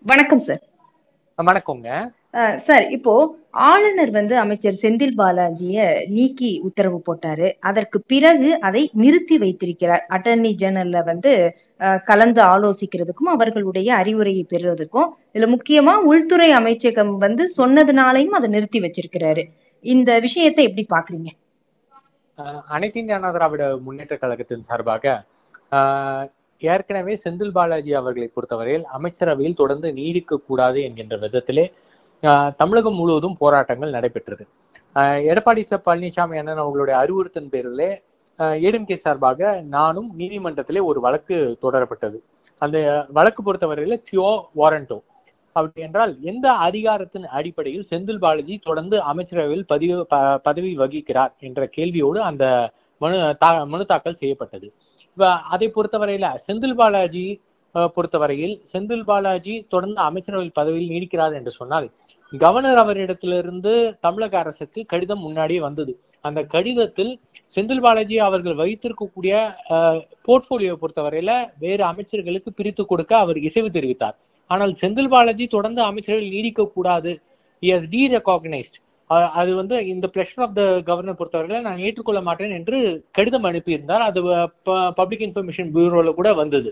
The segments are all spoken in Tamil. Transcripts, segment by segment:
வணக்கம் சார் வணக்கங்க அஹ் சார் இப்போ ஆளுநர் வந்து அமைச்சர் செந்தில் பாலாஜிய நீக்கி உத்தரவு போட்டாரு அதற்கு பிறகு அதை நிறுத்தி வைத்திருக்கிறார் அட்டர்னி ஜெனரல்ல வந்து அஹ், கலந்து ஆலோசிக்கிறதுக்கும் அவர்களுடைய அறிவுரையை பெறுவதற்கும் இதுல முக்கியமா உள்துறை அமைச்சகம் வந்து சொன்னதுனாலையும் அதை நிறுத்தி வச்சிருக்கிறாரு இந்த விஷயத்தை எப்படி பாக்குறீங்க அஹ் அனைத்து இந்திய அண்ணா திராவிட முன்னேற்ற கழகத்தின் சார்பாக அஹ், ஏற்கனவே செந்தில் பாலாஜி அவர்களை பொறுத்தவரையில் அமைச்சரவையில் தொடர்ந்து நீடிக்க கூடாது என்கின்ற விதத்திலே அஹ், தமிழகம் முழுவதும் போராட்டங்கள் நடைபெற்றது அஹ், எடப்பாடி ச பழனிசாமி அண்ணன் அவங்களுடைய அறிவுறுத்தின் பேரிலே ஏடிஎம்கே சார்பாக நானும் நீதிமன்றத்திலே ஒரு வழக்கு தொடரப்பட்டது அந்த வழக்கு பொறுத்தவரையில கியோ வாரண்டோ அப்படி என்றால் எந்த அதிகாரத்தின் அடிப்படையில் செந்தில் பாலாஜி தொடர்ந்து அமைச்சரவையில் பதிவு ப- பதவி வகிக்கிறார் என்ற கேள்வியோடு அந்த மனு தா- மனு தாக்கல் செய்யப்பட்டது இப்ப அதை பொறுத்தவரையில செந்தில் பாலாஜி அஹ், பொறுத்தவரையில் செந்தில் பாலாஜி தொடர்ந்து அமைச்சரவையில் பதவியில் நீடிக்கிறார் என்று சொன்னால் கவர்னர் அவரிடத்திலிருந்து தமிழக அரசுக்கு கடிதம் முன்னாடியே வந்தது அந்த கடிதத்தில் செந்தில் பாலாஜி அவர்கள் வைத்திருக்கக்கூடிய போர்ட்போலியோ பொறுத்தவரையில வேறு அமைச்சர்களுக்கு பிரித்து கொடுக்க அவர் இசைவு தெரிவித்தார் ஆனால் செந்தில் பாலாஜி தொடர்ந்து அமைச்சரவையில் நீடிக்க கூடாது எஸ் டி ரெகாக்னைஸ்ட் அது வந்து இந்த பிளஷர் ஆஃப் த கவர்னர் பொறுத்தவரையில நான் ஏற்றுக்கொள்ள மாட்டேன் என்று கடிதம் அனுப்பியிருந்தார் அது பப்ளிக் இன்ஃபர்மேஷன் பியூரோல கூட வந்தது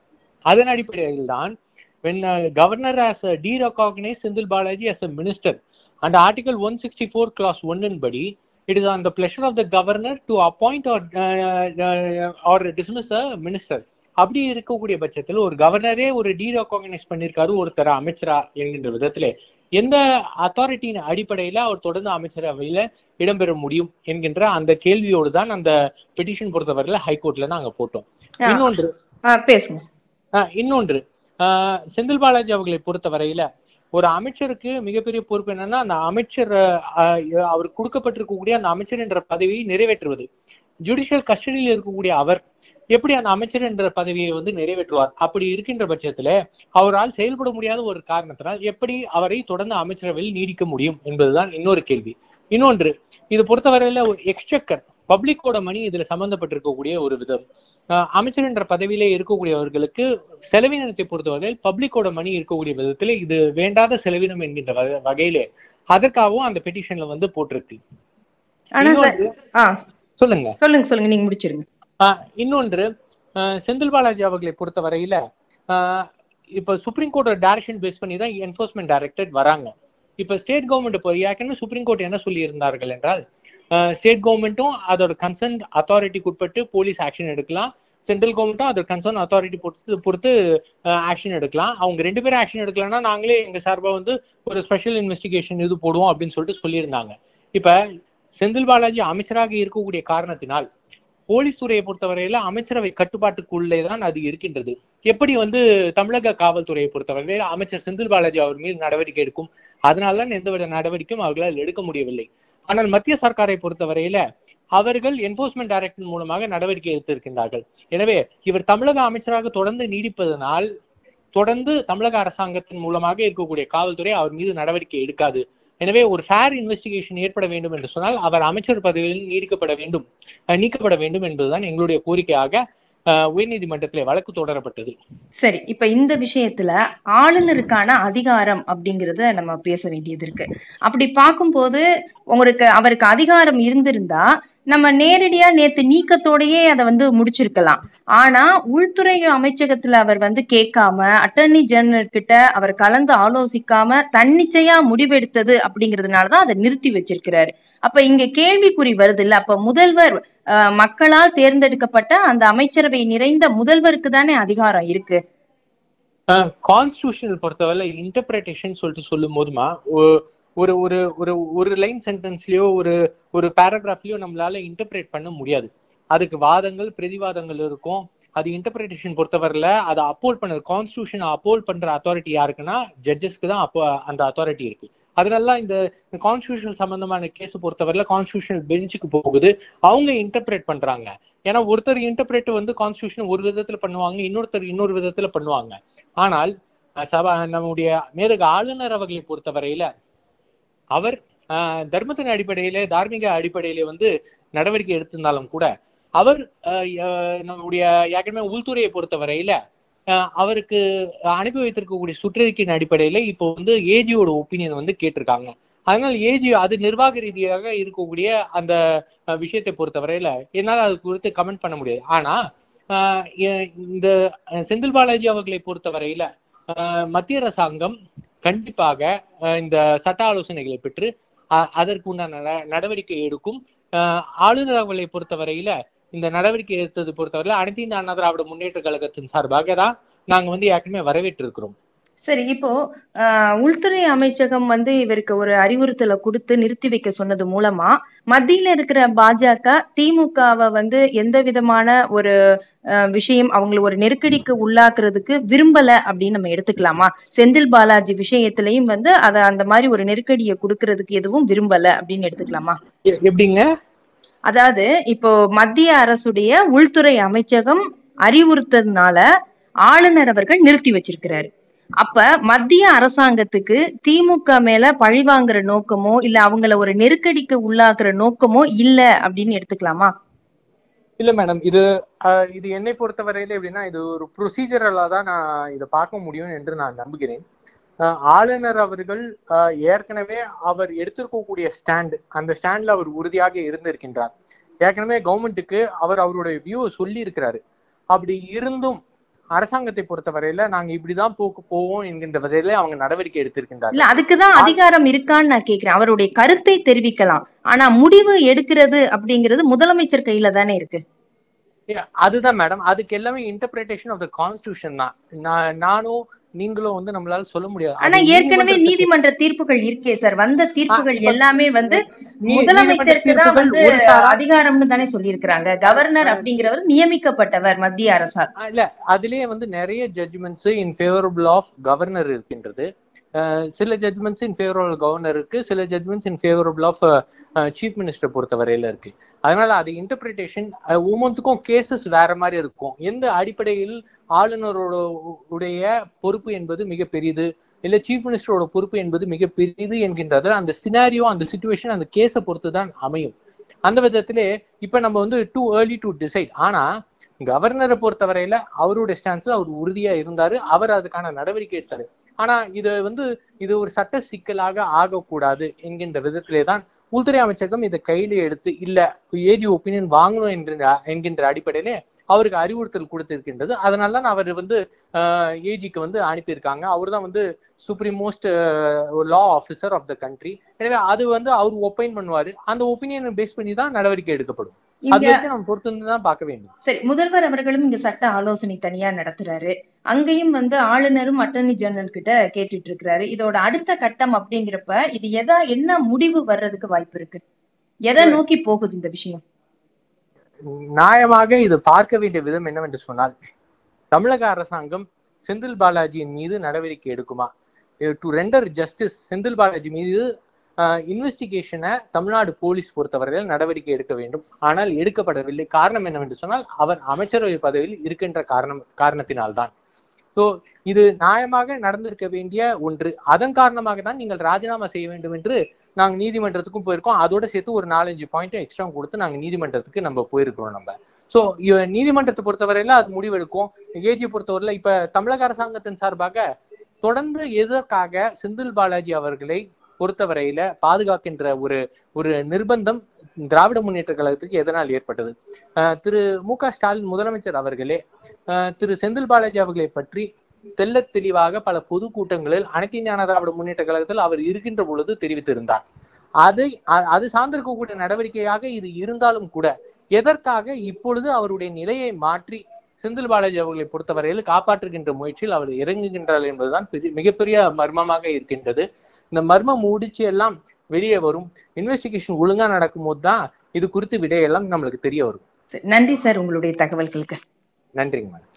அதன் அடிப்படையில் தான் when uh, governor has uh, derecognized Sindhil Balaji as a minister under article 164 clause 1 in body it is on the pleasure of the governor to appoint or uh, uh, or dismiss a minister அப்படி இருக்கக்கூடிய பட்சத்தில் ஒரு கவர்னரே ஒரு டீரெகாக்னைஸ் பண்ணியிருக்காரு ஒருத்தர் அமைச்சரா என்கின்ற விதத்திலே எந்த அத்தாரிட்டியின் அடிப்படையில அவர் தொடர்ந்து அமைச்சரவையில இடம்பெற முடியும் என்கின்ற அந்த கேள்வியோடு தான் அந்த பெட்டிஷன் பொறுத்தவரையில ஹைகோர்ட்ல நாங்க போட்டோம் ஆ. இன்னொன்று அஹ், பேசுங்க ஆஹ் இன்னொன்று ஆஹ் செந்தில் பாலாஜி அவர்களை பொறுத்த வரையில ஒரு அமைச்சருக்கு மிகப்பெரிய பொறுப்பு என்னன்னா அந்த அமைச்சர் ஆஹ் அவர் கொடுக்கப்பட்டிருக்கக்கூடிய அந்த அமைச்சர் என்ற பதவியை நிறைவேற்றுவது ஜுடிஷியல் கஸ்டடியில் இருக்கக்கூடிய அவர் எப்படி அந்த அமைச்சர் என்ற பதவியை வந்து நிறைவேற்றுவார் அப்படி இருக்கின்ற பட்சத்துல அவரால் செயல்பட முடியாத ஒரு காரணத்தினால் எப்படி அவரை தொடர்ந்து அமைச்சரவையில் நீடிக்க முடியும் என்பதுதான் இன்னொரு கேள்வி இன்னொன்று இது பொறுத்தவரையில ஒரு எக்ஸ்ட்ரக்கர் பப்ளிக்கோட மணி இதுல சம்பந்தப்பட்டிருக்கக்கூடிய ஒரு விதம் ஆஹ் அமைச்சர் என்ற பதவியிலே இருக்கக்கூடியவர்களுக்கு செலவினத்தை பொறுத்தவரையில் பப்ளிக்கோட மணி இருக்கக்கூடிய விதத்துல இது வேண்டாத செலவினம் என்கின்ற வகை- வகையிலே அதற்காகவும் அந்த பெட்டிஷன்ல வந்து போட்டிருக்கு ஆனா சார் இன்னொன்று- ஆ சொல்லுங்க சொல்லுங்க சொல்லுங்க நீங்க முடிச்சிருங்க ஆஹ் இன்னொன்று ஆஹ் செந்தில் பாலாஜி அவர்களை பொறுத்த வரையில ஆஹ் இப்ப சுப்ரீம் கோர்ட்டோட டைரக்ஷன் பேஸ் பண்ணி தான் என்போர்ஸ்மெண்ட் டைரக்டரேட் வராங்க இப்ப ஸ்டேட் கவர்மெண்ட் போய் ஏற்கனவே சுப்ரீம் கோர்ட் என்ன சொல்லி இருந்தார்கள் என்றால் ஸ்டேட் கவர்மெண்ட்டும் அதோட கன்சர்ன் அத்தாரிட்டிக்கு உட்பட்டு போலீஸ் ஆக்ஷன் எடுக்கலாம் சென்ட்ரல் கவர்மெண்ட்டும் அதோட கன்சர்ன் அத்தாரிட்டி பொறுத்து பொறுத்து ஆக்ஷன் எடுக்கலாம் அவங்க ரெண்டு பேரும் ஆக்ஷன் எடுக்கலன்னா நாங்களே எங்க சார்பா வந்து ஒரு ஸ்பெஷல் இன்வெஸ்டிகேஷன் இது போடுவோம் அப்படின்னு சொல்லிட்டு சொல்லியிருந்தாங்க இப்ப செந்தில் பாலாஜி அமைச்சராக இருக்கக்கூடிய காரணத்தினால் போலீஸ் துறையை பொறுத்தவரையில அமைச்சரவை கட்டுப்பாட்டுக்குள்ளே தான் அது இருக்கின்றது எப்படி வந்து தமிழக காவல்துறையை பொறுத்தவரையில அமைச்சர் செந்தில் பாலாஜி அவர் மீது நடவடிக்கை எடுக்கும் அதனால்தான் எந்தவித நடவடிக்கையும் அவர்களால் எடுக்க முடியவில்லை ஆனால் மத்திய சர்க்காரை பொறுத்தவரையில அவர்கள் என்போர்ஸ்மெண்ட் டைரக்டர் மூலமாக நடவடிக்கை எடுத்திருக்கின்றார்கள் எனவே இவர் தமிழக அமைச்சராக தொடர்ந்து நீடிப்பதனால் தொடர்ந்து தமிழக அரசாங்கத்தின் மூலமாக இருக்கக்கூடிய காவல்துறை அவர் மீது நடவடிக்கை எடுக்காது எனவே ஒரு ஃபேர் இன்வெஸ்டிகேஷன் ஏற்பட வேண்டும் என்று சொன்னால் அவர் அமைச்சர் பதவியில் நீடிக்கப்பட வேண்டும் அஹ் நீக்கப்பட வேண்டும் என்பதுதான் எங்களுடைய கோரிக்கையாக அஹ், உயர்நீதிமன்றத்திலே வழக்கு தொடரப்பட்டது சரி இப்ப இந்த விஷயத்துல ஆளுநருக்கான அதிகாரம் அப்படிங்கறத நம்ம பேச வேண்டியது இருக்கு அப்படி பார்க்கும்போது உங்களுக்கு அவருக்கு அதிகாரம் இருந்திருந்தா நம்ம நேரடியா நேத்து நீக்கத்தோடயே அதை வந்து முடிச்சிருக்கலாம் ஆனா உள்துறை அமைச்சகத்துல அவர் வந்து கேட்காம அட்டர்னி ஜெனரல் கிட்ட அவர் கலந்து ஆலோசிக்காம தன்னிச்சையா முடிவெடுத்தது அப்படிங்கறதுனாலதான் அதை நிறுத்தி வச்சிருக்கிறாரு அப்ப இங்க கேள்விக்குறி வருது இல்ல அப்ப முதல்வர் அஹ், மக்களால் தேர்ந்தெடுக்கப்பட்ட அந்த அமைச்சரவை நிறைந்த முதல்வருக்கு தானே அதிகாரம் இருக்கு கான்ஸ்டியூஷனல் பொறுத்தவரை இன்டர்பிரேஷன் சொல்லிட்டு சொல்லும் போதுமா ஒ- ஒரு ஒரு ஒரு ஒரு லைன் சென்டென்ஸ்லயோ ஒரு ஒரு பேராகிராஃப்லயோ நம்மளால இன்டர்பிரேட் பண்ண முடியாது அதுக்கு வாதங்கள் பிரதிவாதங்கள் இருக்கும் அது இன்டர்பிரேஷன் பொறுத்தவரையில அதை அப்போல் பண்ண கான்ஸ்டியூஷன் அப்போல் பண்ற அத்தாரிட்டி யாருக்குன்னா ஜட்ஜஸ்க்கு தான் அப்போ அந்த அத்தாரிட்டி இருக்கு அதனால இந்த கான்ஸ்டியூஷன் சம்பந்தமான கேஸ் பொறுத்தவரையில கான்ஸ்டியூஷனல் பெஞ்சுக்கு போகுது அவங்க இன்டர்பிரேட் பண்றாங்க ஏன்னா ஒருத்தர் இன்டர்பிரேட் வந்து கான்ஸ்டியூஷன் ஒரு விதத்துல பண்ணுவாங்க இன்னொருத்தர் இன்னொரு விதத்துல பண்ணுவாங்க ஆனால் அஹ், சபா நம்முடைய மேதக ஆளுநர் அவர்களை பொறுத்தவரையில அவர் அஹ், தர்மத்தின் அடிப்படையிலே தார்மீக அடிப்படையிலே வந்து நடவடிக்கை எடுத்திருந்தாலும் கூட அவர் அஹ், அஹ், நம்முடைய ஏற்கனவே உள்துறையை பொறுத்தவரையில அஹ், அவருக்கு அனுப்பி வைத்திருக்கக்கூடிய சுற்றறிக்கையின் அடிப்படையில இப்போ வந்து ஏஜியோட ஒப்பீனியன் வந்து கேட்டிருக்காங்க அதனால ஏஜி அது நிர்வாக ரீதியாக இருக்கக்கூடிய அந்த அஹ், விஷயத்தை பொறுத்தவரையில என்னால் அது குறித்து கமெண்ட் பண்ண முடியாது ஆனா ஆஹ் எ- இந்த அஹ், செந்தில் பாலாஜி அவர்களை பொறுத்தவரையில ஆஹ், மத்திய அரசாங்கம் கண்டிப்பாக ஆஹ், இந்த சட்ட ஆலோசனைகளை பெற்று அ- அதற்கு உண்டான நட- நடவடிக்கை எடுக்கும் ஆஹ், ஆளுநர் அவர்களை பொறுத்தவரையில இந்த நடவடிக்கை எடுத்தது பொறுத்தவரையில அனைத்து இந்த அண்ணா திராவிட முன்னேற்ற கழகத்தின் சார்பாக தான் நாங்க வந்து ஏற்கனவே வரவேற்றிருக்கிறோம் சரி இப்போ ஆஹ், உள்துறை அமைச்சகம் வந்து இவருக்கு ஒரு அறிவுறுத்தலை கொடுத்து நிறுத்தி வைக்க சொன்னது மூலமா மத்தியில இருக்கிற பாஜக திமுகவை வந்து எந்த விதமான ஒரு ஆஹ், விஷயம் அவங்களை ஒரு நெருக்கடிக்கு உள்ளாக்குறதுக்கு விரும்பல அப்படின்னு நம்ம எடுத்துக்கலாமா செந்தில் பாலாஜி விஷயத்திலையும் வந்து அத அந்த மாதிரி ஒரு நெருக்கடியை கொடுக்கறதுக்கு எதுவும் விரும்பல அப்படின்னு எடுத்துக்கலாமா எ- எப்படிங்க அதாவது இப்போ மத்திய அரசுடைய உள்துறை அமைச்சகம் அறிவுறுத்ததுனால ஆளுநர் அவர்கள் நிறுத்தி வச்சிருக்கிறாரு அப்ப மத்திய அரசாங்கத்துக்கு திமுக மேல பழிவாங்குற நோக்கமோ இல்ல அவங்கள ஒரு நெருக்கடிக்கு உள்ளாக்குற நோக்கமோ இல்ல அப்படின்னு எடுத்துக்கலாமா இல்ல மேடம் இது அஹ், இது என்னை பொறுத்தவரையில எப்படின்னா இது ஒரு ப்ரொசீஜரலா தான் நான் இதை பார்க்க முடியும் என்று நான் நம்புகிறேன் அஹ், ஆளுநர் அவர்கள் அஹ், ஏற்கனவே அவர் எடுத்திருக்கக்கூடிய ஸ்டாண்ட் அந்த ஸ்டாண்ட்ல அவர் உறுதியாக இருந்திருக்கின்றார் ஏற்கனவே கவர்மெண்ட்டுக்கு அவர் அவருடைய வியூவை சொல்லி இருக்கிறாரு அப்படி இருந்தும் அரசாங்கத்தை பொறுத்தவரையில நாங்க இப்படிதான் போக்கு போவோம் என்கின்ற வகையில அவங்க நடவடிக்கை எடுத்திருக்கின்றார் இல்ல அதுக்குதான் அதிகாரம் இருக்கான்னு நான் கேக்குறேன் அவருடைய கருத்தை தெரிவிக்கலாம் ஆனா முடிவு எடுக்கிறது அப்படிங்கிறது முதலமைச்சர் கையில தானே இருக்கு Yeah, அதுதான் மேடம் அதுக்கு எல்லாமே இன்டர்பிரேஷன் ஆஃப் த கான்ஸ்டியூஷன் தான் நான் நானும் நீங்களும் வந்து நம்மளால சொல்ல முடியாது ஆனா அது ஏற்கனவே நீதிமன்றத்துக்கு- நீதிமன்ற தீர்ப்புகள் இருக்கே சார் வந்த தீர்ப்புகள் இப்ப- எல்லாமே வந்து நீ- முதலமைச்சருக்கு தான் நீதிமன்ற வந்து தீர்ப்புகள் ஒரு சாரா- அதிகாரம்னு தானே சொல்லியிருக்கிறாங்க கவர்னர் அப்படிங்கிறவர் நியமிக்கப்பட்டவர் மத்திய அரசால் ஆ, இல்ல அதுலயே வந்து நிறைய judgements in favourable of governor இருக்கின்றது அஹ், சில ஜட்ஜ்மெண்ட்ஸ் இன் ஃபேவரபிள் கவர்னர் இருக்கு சில judgements in favourable of chief minister பொறுத்தவரையில இருக்கு அதனால அது இன்டர்பிரிட்டேஷன் ஒவ்வொன்றுக்கும் கேசஸ் வேற மாதிரி இருக்கும் எந்த அடிப்படையில் ஆளுநரோட உடைய பொறுப்பு என்பது மிக பெரிது இல்ல சீஃப் மினிஸ்டரோட பொறுப்பு என்பது மிக பெரிது என்கின்றது அந்த சினாரியோ அந்த சுச்சுவேஷன் அந்த கேஸை பொறுத்து தான் அமையும் அந்த விதத்திலே இப்ப நம்ம வந்து டூ ஏர்லி டு டிசைட் ஆனா கவர்னரை பொறுத்தவரையில அவருடைய ஸ்டான்ஸ்ல அவர் உறுதியா இருந்தாரு அவர் அதுக்கான நடவடிக்கை எடுத்தாரு ஆனா இது வந்து இது ஒரு சட்ட சிக்கலாக ஆகக்கூடாது என்கின்ற விதத்திலே தான் உள்துறை அமைச்சகம் இதை கையில எடுத்து இல்ல ஏஜி ஒப்பீனியன் வாங்கணும் என்கின்ற என்கின்ற அடிப்படையிலே அவருக்கு அறிவுறுத்தல் கொடுத்திருக்கின்றது அதனால தான் அவர் வந்து ஏஜிக்கு வந்து அனுப்பியிருக்காங்க அவர் தான் வந்து supreme most law officer of the country எனவே அது வந்து அவர் ஒப்பைன் பண்ணுவாரு அந்த ஒப்பீனியனை பேஸ் பண்ணி தான் நடவடிக்கை எடுக்கப்படும் அது இங்க வரைக்கும் நம்ம பொறுத்து தான் பார்க்க வேண்டும் சரி முதல்வர் அவர்களும் இங்க சட்ட ஆலோசனை தனியா நடத்துறாரு அங்கேயும் வந்து ஆளுநரும் அட்டர்னி ஜெனரல் கிட்ட கேட்டுட்டு இருக்கிறாரு இதோட அடுத்த கட்டம் அப்படிங்கிறப்ப இது எதா என்ன முடிவு வர்றதுக்கு வாய்ப்பு இருக்கு எதை நோக்கி போகுது இந்த விஷயம் நியாயமாக இது பார்க்க வேண்டிய விதம் என்னவென்று சொன்னால் தமிழக அரசாங்கம் செந்தில் பாலாஜியின் மீது நடவடிக்கை எடுக்குமா to render justice Senthil Balaji மீது இன்வெஸ்டிகேஷனை தமிழ்நாடு போலீஸ் பொறுத்தவரையில் நடவடிக்கை எடுக்க வேண்டும் ஆனால் எடுக்கப்படவில்லை காரணம் என்னவென்று சொன்னால் அவர் அமைச்சரவை பதவியில் இருக்கின்ற காரணம் காரணத்தினால்தான் ஸோ இது நியாயமாக நடந்திருக்க வேண்டிய ஒன்று அதன் காரணமாக தான் நீங்கள் ராஜினாமா செய்ய வேண்டும் என்று நாங்கள் நீதிமன்றத்துக்கும் போயிருக்கோம் அதோட சேர்த்து ஒரு நாலஞ்சு பாயிண்ட் எக்ஸ்ட்ரா கொடுத்து நாங்கள் நீதிமன்றத்துக்கு நம்ம போயிருக்கிறோம் நம்ம ஸோ நீதிமன்றத்தை பொறுத்தவரையில அது முடிவெடுக்கும் ஏஜி பொறுத்தவரையில இப்ப தமிழக அரசாங்கத்தின் சார்பாக தொடர்ந்து எதற்காக செந்தில் பாலாஜி அவர்களை பொறுத்தவரையில பாதுகாக்கின்ற ஒரு ஒரு நிர்பந்தம் திராவிட முன்னேற்ற கழகத்துக்கு எதனால் ஏற்பட்டது அஹ் திரு மு க ஸ்டாலின் முதலமைச்சர் அவர்களே அஹ் திரு செந்தில் பாலாஜி அவர்களை பற்றி தெல்ல தெளிவாக பல பொதுக்கூட்டங்களில் அனைத்து இந்திய அண்ணா திராவிட முன்னேற்ற கழகத்தில் அவர் இருக்கின்ற பொழுது தெரிவித்திருந்தார் அதை அ- அது சார்ந்திருக்கக்கூடிய நடவடிக்கையாக இது இருந்தாலும் கூட எதற்காக இப்பொழுது அவருடைய நிலையை மாற்றி செந்தில் பாலாஜி அவர்களை பொறுத்தவரையில் காப்பாற்றுகின்ற முயற்சியில் அவர் இறங்குகின்றார் என்பதுதான் பெரிய மிகப்பெரிய மர்மமாக இருக்கின்றது இந்த மர்ம முடிச்சு எல்லாம் வெளியே வரும் இன்வெஸ்டிகேஷன் ஒழுங்கா நடக்கும் போது தான் இது குறித்து விடையெல்லாம் நம்மளுக்கு தெரிய வரும் சரி, நன்றி சார் உங்களுடைய தகவல்களுக்கு நன்றிங்க மேடம்